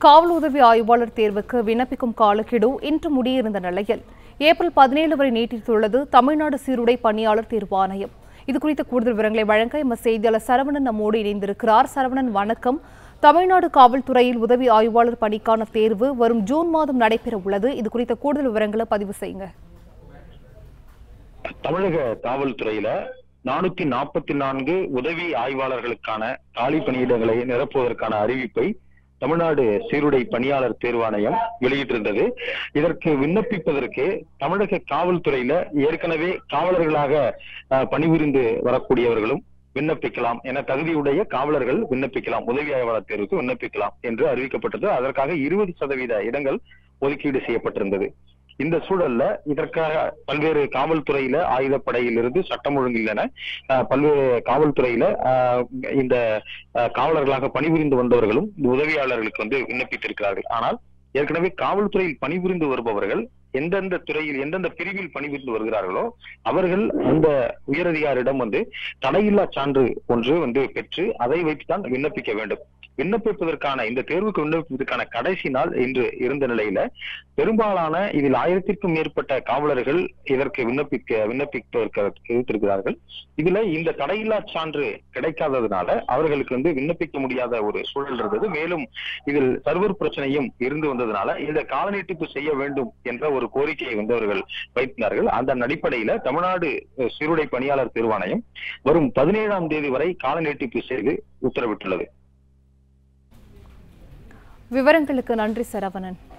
காவல் உதவி ஆய்வாளர் தேர்வுக்கு விண்ணப்பிக்கும் காலக்கெடு இன்று முடியிருந்த நிலையில் ஏப்ரல் பதினேழு வரை நீட்டித்துள்ளது தமிழ்நாடு சீருடை பணியாளர் தேர்வாணையம் இது குறித்த கூடுதல் விவரங்களை வழங்க எமது செய்தியாளர் சரவணன் நம்மோடு இணைந்திருக்கிறார் சரவணன் வணக்கம் தமிழ்நாடு காவல்துறையில் உதவி ஆய்வாளர் பணிக்கான தேர்வு வரும் ஜூன் மாதம் நடைபெற உள்ளது இது குறித்த கூடுதல் விவரங்களை பதிவு செய்யுங்க தமிழக காவல்துறையில நானூத்தி நாற்பத்தி நான்கு உதவி ஆய்வாளர்களுக்கான காலி பணியிடங்களை நிரப்புவதற்கான அறிவிப்பை தமிழ்நாடு சீருடை பணியாளர் தேர்வாணையம் வெளியிட்டிருந்தது இதற்கு விண்ணப்பிப்பதற்கு தமிழக காவல்துறையில ஏற்கனவே காவலர்களாக அஹ், பணிபுரிந்து வரக்கூடியவர்களும் விண்ணப்பிக்கலாம் என தகுதியுடைய காவலர்கள் விண்ணப்பிக்கலாம் உதவி ஆய்வாளர் தேர்வுக்கு விண்ணப்பிக்கலாம் என்று அறிவிக்கப்பட்டது அதற்காக இருபது சதவீத இடங்கள் ஒதுக்கீடு செய்யப்பட்டிருந்தது இந்த சூழல்ல இதற்காக பல்வேறு காவல்துறையில ஆயுதப்படையிலிருந்து சட்டம் ஒழுங்கில் என அஹ், பல்வேறு காவல்துறையில அஹ், இந்த அஹ், காவலர்களாக பணிபுரிந்து வந்தவர்களும் இந்த உதவியாளர்களுக்கு வந்து விண்ணப்பித்திருக்கிறார்கள் ஆனால் ஏற்கனவே காவல்துறையில் பணிபுரிந்து வருபவர்கள் எந்தெந்த துறையில் எந்தெந்த பிரிவில் பணிபுரிந்து வருகிறார்களோ அவர்கள் அந்த உயரதிகாரிடம் வந்து தடையில்லா சான்று ஒன்று வந்து பெற்று அதை வைத்துதான் விண்ணப்பிக்க வேண்டும் விண்ணப்பிப்பதற்கான இந்த தேர்வுக்கு விண்ணப்பிப்பதற்கான கடைசி நாள் இன்று இருந்த நிலையில பெரும்பாலான இதில் ஆயிரத்திற்கும் மேற்பட்ட காவலர்கள் இதற்கு விண்ணப்பிக்க விண்ணப்பிப்பதற்கு எதிர்த்திருக்கிறார்கள் இதுல இந்த தடையில்லா சான்று கிடைக்காததுனால அவர்களுக்கு வந்து விண்ணப்பிக்க முடியாத ஒரு சூழல் இருந்தது மேலும் இதில் சர்வர் பிரச்சனையும் இருந்து வந்ததுனால இந்த கால நீட்டிப்பு செய்ய வேண்டும் என்ற ஒரு கோரிக்கையை வந்து அவர்கள் வைத்தினார்கள் அந்த அடிப்படையில தமிழ்நாடு அஹ், சீருடை பணியாளர் தேர்வாணையம் வரும் பதினேழாம் தேதி வரை கால நீட்டிப்பு செய்து உத்தரவிட்டுள்ளது விவரங்களுக்கு நன்றி சரவணன்